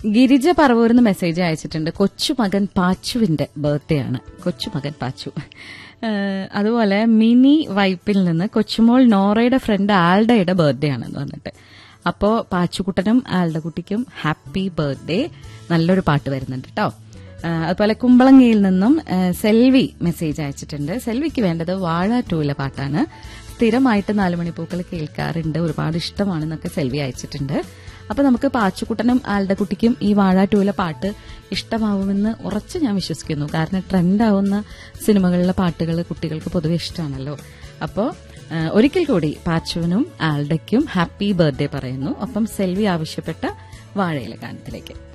Girija പറവൂരിന്ന് message അയച്ചിട്ടുണ്ട് കൊച്ചുമകൻ പാച്ചുവിന്റെ birthday ആണ് കൊച്ചുമകൻ പാച്ചു ഏഹ് അതുപോലെ മിനി വൈപ്പിൽ നിന്ന് കൊച്ചുമോൾ നോറയുടെ ഫ്രണ്ട് ആൽഡയുടെ ബർത്ത്ഡേ ആണെന്ന് വന്നിട്ട് അപ്പോ പാച്ചുകുട്ടനും ആൽഡ കുട്ടിക്കും ഹാപ്പി ബർത്ത്ഡേ നല്ലൊരു പാട്ട് വരുന്നുണ്ട് കേട്ടോ ഏഹ് അതുപോലെ കുമ്പളങ്ങിയിൽ നിന്നും ഏഹ് സെൽവി മെസ്സേജ് അയച്ചിട്ടുണ്ട് സെൽവിക്ക് വേണ്ടത് വാഴ ടൂലെ പാട്ടാണ് സ്ഥിരമായിട്ട് നാലുമണിപ്പൂക്കൾ കേൾക്കാറുണ്ട് ഒരുപാട് ഇഷ്ടമാണെന്നൊക്കെ സെൽവി അയച്ചിട്ടുണ്ട് അപ്പൊ നമുക്ക് പാച്ചുക്കുട്ടനും ആളുടെ കുട്ടിക്കും ഈ വാഴ ടൂലെ പാട്ട് ഇഷ്ടമാവുമെന്ന് ഉറച്ച് ഞാൻ വിശ്വസിക്കുന്നു കാരണം ട്രെൻഡാവുന്ന സിനിമകളിലെ പാട്ടുകൾ കുട്ടികൾക്ക് പൊതുവെ ഇഷ്ടമാണല്ലോ അപ്പോൾ ഒരിക്കൽ കൂടി പാച്ചുവിനും ആൽഡയ്ക്കും ഹാപ്പി ബർത്ത്ഡേ പറയുന്നു ഒപ്പം സെൽവി ആവശ്യപ്പെട്ട വാഴയിലെ ഗാനത്തിലേക്ക്